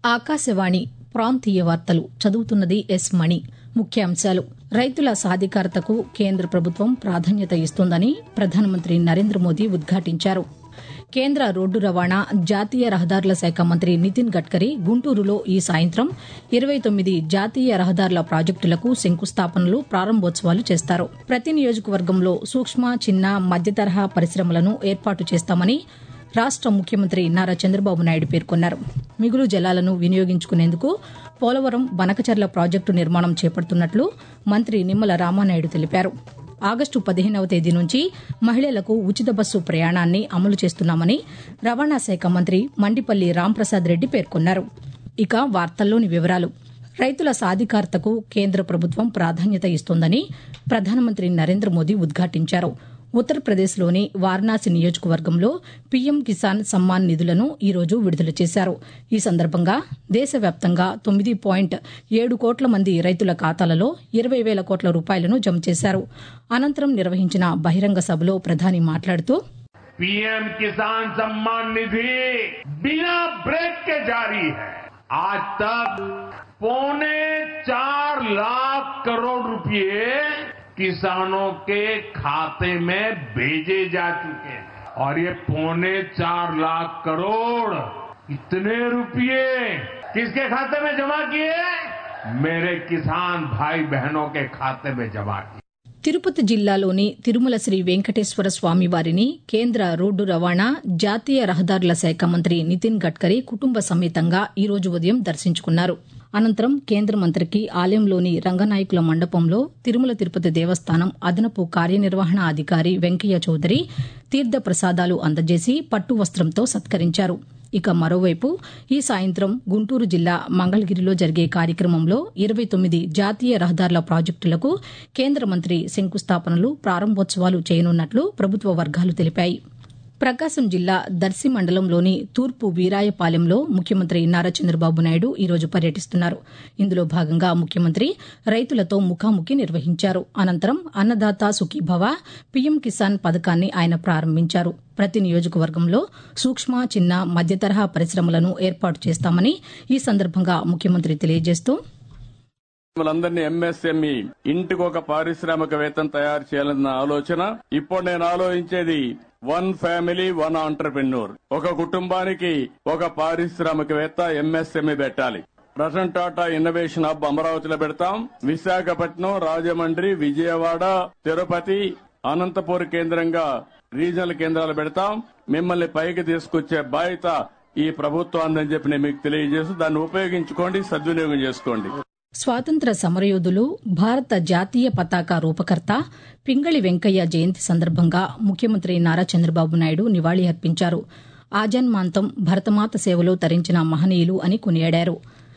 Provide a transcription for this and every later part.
ఆకాశవాణి ప్రాంతీయ వార్తలు చదువుతున్నది ఎస్ మణి ముఖ్యాంశాలు రైతుల సాధికారతకు కేంద్ర ప్రభుత్వం ప్రాధాన్యత ఇస్తోందని ప్రధానమంత్రి నరేంద్ర మోదీ ఉద్ఘాటించారు కేంద్ర రోడ్డు రవాణా జాతీయ రహదారుల శాఖ మంత్రి నితిన్ గడ్కరీ గుంటూరులో ఈ సాయంత్రం ఇరవై తొమ్మిది జాతీయ రహదారుల ప్రాజెక్టులకు శంకుస్థాపనలు ప్రారంభోత్సవాలు చేస్తారు ప్రతి నియోజకవర్గంలో సూక్ష్మ చిన్న మధ్యతరహా పరిశ్రమలను ఏర్పాటు చేస్తామని రాష్ట ముఖ్యమంత్రి నారా చంద్రబాబు నాయుడు పేర్కొన్నారు మిగులు జలాలను వినియోగించుకునేందుకు పోలవరం బనకచర్ల ప్రాజెక్టు నిర్మాణం చేపడుతున్నట్లు మంత్రి నిమ్మల రామానాయుడు తెలిపారు ఆగస్టు పదిహేనవ తేదీ నుంచి మహిళలకు ఉచిత బస్సు ప్రయాణాన్ని అమలు చేస్తున్నామని రవాణా శాఖ మంత్రి మండిపల్లి రాంప్రసాద్ రెడ్డి పేర్కొన్నారు ఇక వార్తల్లోని వివరాలు రైతుల సాధికారతకు కేంద్ర ప్రభుత్వం ప్రాధాన్యత ఇస్తోందని ప్రధానమంత్రి నరేంద్ర మోదీ ఉద్ఘాటించారు ఉత్తరప్రదేశ్లోని వారణాసి నియోజకవర్గంలో పీఎం కిసాన్ సమ్మాన్ నిధులను ఈరోజు విడుదల చేశారు ఈ సందర్భంగా దేశవ్యాప్తంగా తొమ్మిది పాయింట్ ఏడు కోట్ల మంది రైతుల ఖాతాలలో ఇరవై వేల కోట్ల రూపాయలను జమ చేశారు అనంతరం నిర్వహించిన బహిరంగ సభలో ప్రధాని మాట్లాడుతూ पीएम किसान सम्मान निधि बिना ब्रेक के जारी है आज तक पौने चार लाख करोड़ रुपए किसानों के खाते में भेजे जा चुके हैं और ये पौने चार लाख करोड़ इतने रुपए किसके खाते में जमा किए मेरे किसान भाई बहनों के खाते में जमा किए తిరుపతి జిల్లాలోని తిరుమల శ్రీ వెంకటేశ్వర స్వామి వారిని కేంద్ర రోడ్డు రవాణా జాతీయ రహదారుల శాఖ మంత్రి నితిన్ గడ్కరీ కుటుంబ సమేతంగా ఈ రోజు ఉదయం దర్శించుకున్నారు అనంతరం కేంద్ర మంత్రికి ఆలయంలోని రంగనాయకుల మండపంలో తిరుమల తిరుపతి దేవస్థానం అదనపు కార్యనిర్వహణ అధికారి వెంకయ్య చౌదరి తీర్థ ప్రసాదాలు అందజేసి పట్టు వస్త్రంతో సత్కరించారు ఇక మరోవైపు ఈ సాయంత్రం గుంటూరు జిల్లా మంగళగిరిలో జరిగే కార్యక్రమంలో ఇరవై తొమ్మిది జాతీయ రహదారుల ప్రాజెక్టులకు కేంద్ర మంత్రి శంకుస్థాపనలు ప్రారంభోత్సవాలు చేయనున్నట్లు ప్రభుత్వ వర్గాలు తెలిపాయి ప్రకాశం జిల్లా దర్శి మండలంలోని తూర్పు వీరాయపాలెంలో ముఖ్యమంత్రి నారా చంద్రబాబు నాయుడు ఈరోజు పర్యటిస్తున్నారు ఇందులో భాగంగా ముఖ్యమంత్రి రైతులతో ముఖాముఖి నిర్వహించారు అనంతరం అన్నదాత సుఖీభవ పీఎం కిసాన్ పథకాన్ని ఆయన ప్రారంభించారు ప్రతి నియోజకవర్గంలో సూక్ష్మ చిన్న మధ్యతరహా పరిశ్రమలను ఏర్పాటు చేస్తామని ఈ సందర్భంగా ముఖ్యమంత్రి తెలియజేస్తూ అందరినీ ఎంఎస్ఎంఈ ఇంటికి ఒక పారిశ్రామికవేత్తను తయారు చేయాలన్న ఆలోచన ఇప్పుడు నేను ఆలోచించేది వన్ ఫ్యామిలీ వన్ ఆంటర్ప్రెన్యూర్ ఒక కుటుంబానికి ఒక పారిశ్రామికవేత్త ఎంఎస్ఎంఈ పెట్టాలి రతన్ టాటా ఇన్నోవేషన్ హబ్ అమరావతిలో పెడతాం విశాఖపట్నం రాజమండ్రి విజయవాడ తిరుపతి అనంతపూర్ కేంద్రంగా రీజనల్ కేంద్రాలు పెడతాం మిమ్మల్ని పైకి తీసుకొచ్చే బాధ్యత ఈ ప్రభుత్వాన్ని చెప్పి నేను మీకు తెలియజేస్తూ దాన్ని ఉపయోగించుకోండి సద్వినియోగం చేసుకోండి స్వాతంత్ర సమరయోధులు భారత జాతీయ పతాక రూపకర్త పింగళి వెంకయ్య జయంతి సందర్భంగా ముఖ్యమంత్రి నారా చంద్రబాబు నాయుడు నివాళి అర్పించారు ఆజన్మాంతం భరతమాత సేవలో తరించిన మహనీయులు అని కొనియాడారు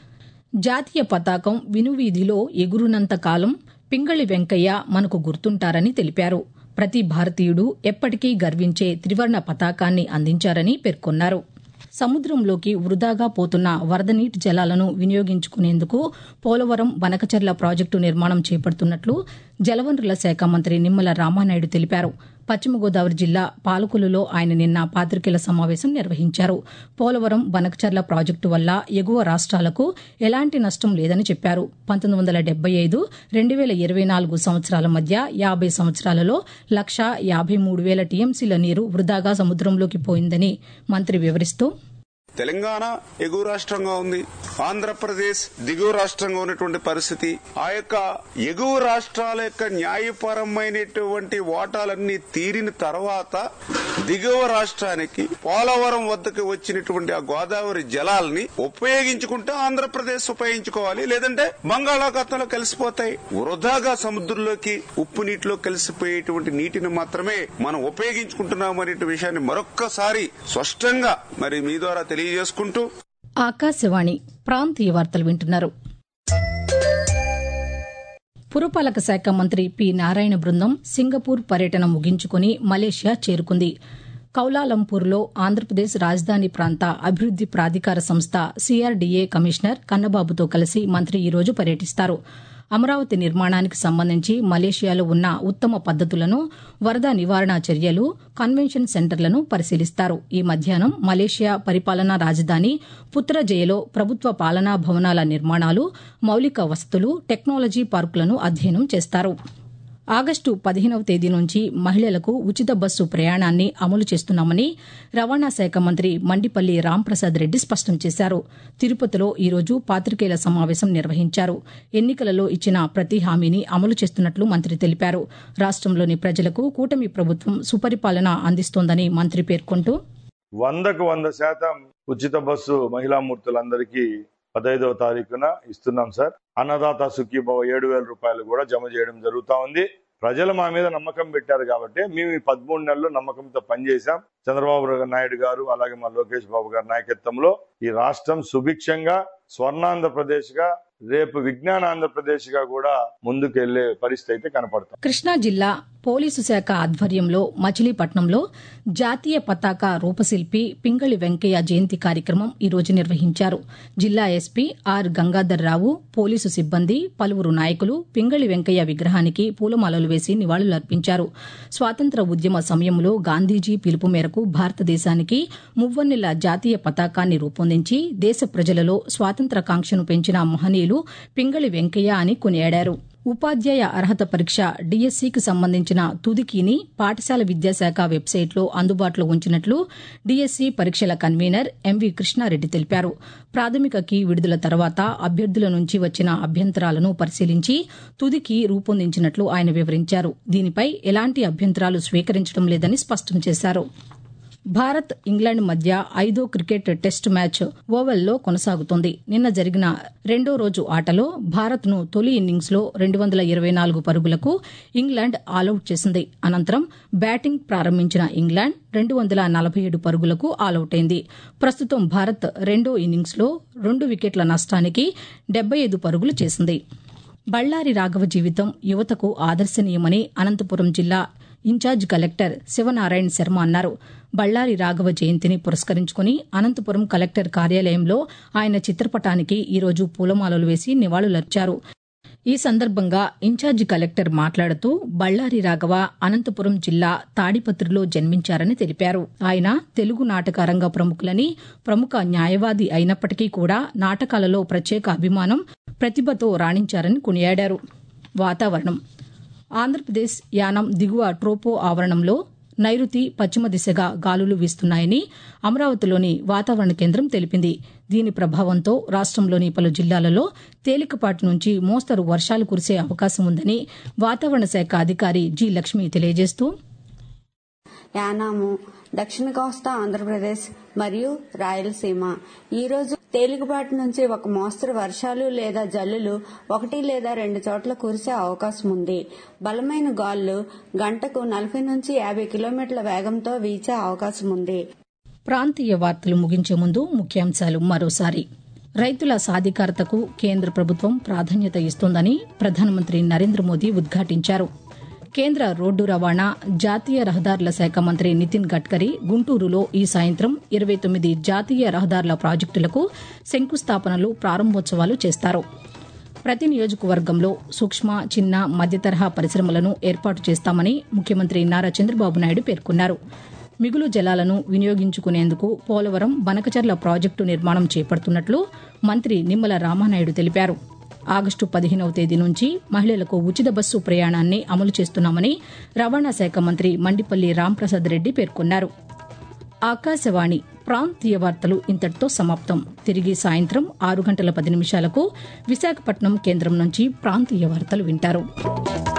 జాతీయ పతాకం వినువీధిలో ఎగురునంత కాలం పింగళి వెంకయ్య మనకు గుర్తుంటారని తెలిపారు ప్రతి భారతీయుడు ఎప్పటికీ గర్వించే త్రివర్ణ పతాకాన్ని అందించారని పేర్కొన్నారు సముద్రంలోకి వృధాగా పోతున్న వరద నీటి జలాలను వినియోగించుకునేందుకు పోలవరం బనకచర్ల ప్రాజెక్టు నిర్మాణం చేపడుతున్నట్లు జలవనరుల శాఖ మంత్రి నిమ్మల రామానాయుడు తెలిపారు పశ్చిమ గోదావరి జిల్లా పాలకులలో ఆయన నిన్న పాతికేయుల సమావేశం నిర్వహించారు పోలవరం బనకచర్ల ప్రాజెక్టు వల్ల ఎగువ రాష్ట్రాలకు ఎలాంటి నష్టం లేదని చెప్పారు పంతొమ్మిది వందల డెబ్బై ఐదు రెండు వేల ఇరవై నాలుగు సంవత్సరాల మధ్య యాభై సంవత్సరాలలో లక్షా యాభై మూడు వేల టీఎంసీల నీరు వృధాగా సముద్రంలోకి పోయిందని మంత్రి వివరిస్తూ తెలంగాణ ఎగువ రాష్ట్రంగా ఉంది ఆంధ్రప్రదేశ్ దిగువ రాష్ట్రంగా ఉన్నటువంటి పరిస్థితి ఆ యొక్క ఎగువ రాష్ట్రాల యొక్క న్యాయపరమైనటువంటి వాటాలన్నీ తీరిన తర్వాత దిగువ రాష్ట్రానికి పోలవరం వద్దకు వచ్చినటువంటి ఆ గోదావరి జలాల్ని ఉపయోగించుకుంటే ఆంధ్రప్రదేశ్ ఉపయోగించుకోవాలి లేదంటే బంగాళాఖాతంలో కలిసిపోతాయి వృధాగా సముద్రంలోకి ఉప్పు నీటిలో కలిసిపోయేటువంటి నీటిని మాత్రమే మనం ఉపయోగించుకుంటున్నాం అనే విషయాన్ని మరొక్కసారి స్పష్టంగా మరి మీ ద్వారా తెలియజేసుకుంటూ ఆకాశవాణి ప్రాంతీయ వార్తలు వింటున్నారు పురపాలక శాఖ మంత్రి పి నారాయణ బృందం సింగపూర్ పర్యటన ముగించుకుని మలేషియా చేరుకుంది కౌలాలంపూర్లో ఆంధ్రప్రదేశ్ రాజధాని ప్రాంత అభివృద్ది ప్రాధికార సంస్థ సిఆర్డీఏ కమిషనర్ కన్నబాబుతో కలిసి మంత్రి ఈరోజు పర్యటిస్తారు అమరావతి నిర్మాణానికి సంబంధించి మలేషియాలో ఉన్న ఉత్తమ పద్దతులను వరద నివారణ చర్యలు కన్వెన్షన్ సెంటర్లను పరిశీలిస్తారు ఈ మధ్యాహ్నం మలేషియా పరిపాలనా రాజధాని పుత్రజయలో ప్రభుత్వ పాలనా భవనాల నిర్మాణాలు మౌలిక వసతులు టెక్నాలజీ పార్కులను అధ్యయనం చేస్తారు ఆగస్టు పదిహేనవ తేదీ నుంచి మహిళలకు ఉచిత బస్సు ప్రయాణాన్ని అమలు చేస్తున్నామని రవాణా శాఖ మంత్రి మండిపల్లి రాంప్రసాద్ రెడ్డి స్పష్టం చేశారు తిరుపతిలో ఈరోజు పాతికేయుల సమావేశం నిర్వహించారు ఎన్నికలలో ఇచ్చిన ప్రతి హామీని అమలు చేస్తున్నట్లు మంత్రి తెలిపారు రాష్టంలోని ప్రజలకు కూటమి ప్రభుత్వం సుపరిపాలన అందిస్తోందని మంత్రి పేర్కొంటూ వందకు వంద శాతం ఉచిత బస్సు మహిళామూర్తులందరికీ పదహైదవ తారీఖున ఇస్తున్నాం సార్ అన్నదాత సుఖీభవ ఏడు వేల రూపాయలు కూడా జమ చేయడం జరుగుతా ఉంది ప్రజలు మా మీద నమ్మకం పెట్టారు కాబట్టి మేము ఈ పదమూడు నెలలు నమ్మకంతో పనిచేశాం చంద్రబాబు నాయుడు గారు అలాగే మా లోకేష్ బాబు గారి నాయకత్వంలో ఈ రాష్ట్రం సుభిక్షంగా స్వర్ణాంధ్రప్రదేశ్ గా రేపు విజ్ఞాన ఆంధ్రప్రదేశ్ గా కూడా ముందుకు వెళ్లే పరిస్థితి అయితే కనపడుతుంది కృష్ణా జిల్లా పోలీసు శాఖ ఆధ్వర్యంలో మచిలీపట్నంలో జాతీయ పతాక రూపశిల్పి పింగళి వెంకయ్య జయంతి కార్యక్రమం ఈ రోజు నిర్వహించారు జిల్లా SP R Gangadhar Rao police సిబ్బంది పలువురు నాయకులు పింగళి వెంకయ్య విగ్రహానికి పూలమాలలు వేసి నివాళులర్పించారు స్వాతంత్ర ఉద్యమ సమయంలో గాంధీజీ పిలుపు మేరకు భారతదేశానికి మువ్వన్నెల జాతీయ పతాకాన్ని రూపొందించి దేశ ప్రజలలో స్వాతంత్రకాంక్షను పెంచిన మహనీయులు పింగళి వెంకయ్య అని కొనియాడారు ఉపాధ్యాయ అర్హత పరీక్ష డీఎస్సీకి సంబంధించిన తుదికీని పాఠశాల విద్యాశాఖ వెబ్సైట్లో అందుబాటులో ఉంచినట్లు డీఎస్సీ పరీక్షల కన్వీనర్ ఎంవి కృష్ణారెడ్డి తెలిపారు ప్రాథమిక కీ విడుదల తర్వాత అభ్యర్థుల నుంచి వచ్చిన అభ్యంతరాలను పరిశీలించి తుదికి రూపొందించినట్లు ఆయన వివరించారు దీనిపై ఎలాంటి అభ్యంతరాలు స్వీకరించడం లేదని స్పష్టం చేశారు భారత్ ఇంగ్లాండ్ మధ్య ఐదో క్రికెట్ టెస్ట్ మ్యాచ్ ఓవెల్లో కొనసాగుతోంది నిన్న జరిగిన రెండో రోజు ఆటలో భారత్ను తొలి ఇన్నింగ్స్లో రెండు వందల ఇరవై నాలుగు పరుగులకు ఇంగ్లాండ్ ఆలౌట్ చేసింది అనంతరం బ్యాటింగ్ ప్రారంభించిన ఇంగ్లాండ్ రెండు వందల నలభై ఏడు పరుగులకు ఆలౌట్ అయింది ప్రస్తుతం భారత్ రెండో ఇన్నింగ్స్లో రెండు వికెట్ల నష్టానికి డెబ్బై ఐదు పరుగులు చేసింది బళ్లారి రాఘవ జీవితం యువతకు ఆదర్శనీయమని అనంతపురం జిల్లా ఇన్ఛార్జ్ కలెక్టర్ శివనారాయణ శర్మ అన్నారు బళ్లారి రాఘవ జయంతిని పురస్కరించుకుని అనంతపురం కలెక్టర్ కార్యాలయంలో ఆయన చిత్రపటానికి ఈరోజు పూలమాలలు వేసి నివాళులర్చారు ఈ సందర్భంగా ఇన్ఛార్జ్ కలెక్టర్ మాట్లాడుతూ బళ్లారి రాఘవ అనంతపురం జిల్లా తాడిపత్రిలో జన్మించారని తెలిపారు ఆయన తెలుగు నాటక రంగ ప్రముఖులని ప్రముఖ న్యాయవాది అయినప్పటికీ కూడా నాటకాలలో ప్రత్యేక అభిమానం ప్రతిభతో రాణించారని కొనియాడారు వాతావరణం ఆంధ్రప్రదేశ్ యానం దిగువ ట్రోపో ఆవరణంలో నైరుతి పశ్చిమ దిశగా గాలులు వీస్తున్నాయని అమరావతిలోని వాతావరణ కేంద్రం తెలిపింది దీని ప్రభావంతో రాష్టంలోని పలు జిల్లాలలో తేలికపాటి నుంచి మోస్తరు వర్షాలు కురిసే అవకాశం ఉందని వాతావరణ శాఖ అధికారి జి లక్ష్మి తెలియజేస్తూ యానాము దక్షిణ కోస్తా ఆంధ్రప్రదేశ్ మరియు రాయలసీమ ఈ రోజు తేలికపాటి నుంచి ఒక మోస్తరు వర్షాలు లేదా జల్లులు ఒకటి లేదా రెండు చోట్ల కురిసే అవకాశం ఉంది బలమైన గాలులు గంటకు నలభై నుంచి యాభై కిలోమీటర్ల వేగంతో వీచే అవకాశం ఉంది ప్రాంతీయ వార్తలు ముగించే ముందు ముఖ్యాంశాలు మరోసారి రైతుల సాధికారతకు కేంద్ర ప్రభుత్వం ప్రాధాన్యత ఇస్తోందని ప్రధానమంత్రి నరేంద్ర మోదీ ఉద్ఘాటించారు కేంద్ర రోడ్డు రవాణా జాతీయ రహదారుల శాఖ మంత్రి నితిన్ గడ్కరీ గుంటూరులో ఈ సాయంత్రం ఇరవై తొమ్మిది జాతీయ రహదారుల ప్రాజెక్టులకు శంకుస్థాపనలు ప్రారంభోత్సవాలు చేస్తారు ప్రతి నియోజకవర్గంలో సూక్ష్మ చిన్న మధ్యతరహా పరిశ్రమలను ఏర్పాటు చేస్తామని ముఖ్యమంత్రి నారా చంద్రబాబు నాయుడు పేర్కొన్నారు మిగులు జలాలను వినియోగించుకునేందుకు పోలవరం బనకచర్ల ప్రాజెక్టు నిర్మాణం చేపడుతున్నట్లు మంత్రి నిమ్మల రామానాయుడు తెలిపారు ఆగస్టు పదిహేనవ తేదీ నుంచి మహిళలకు ఉచిత బస్సు ప్రయాణాన్ని అమలు చేస్తున్నామని రవాణా శాఖ మంత్రి మండిపల్లి రాంప్రసాద్ రెడ్డి పేర్కొన్నారు ఆకాశవాణి ప్రాంతీయ వార్తలు ఇంతటితో సమాప్తం తిరిగి సాయంత్రం ఆరు గంటల పది నిమిషాలకు విశాఖపట్నం కేంద్రం నుంచి ప్రాంతీయ వార్తలు వింటారు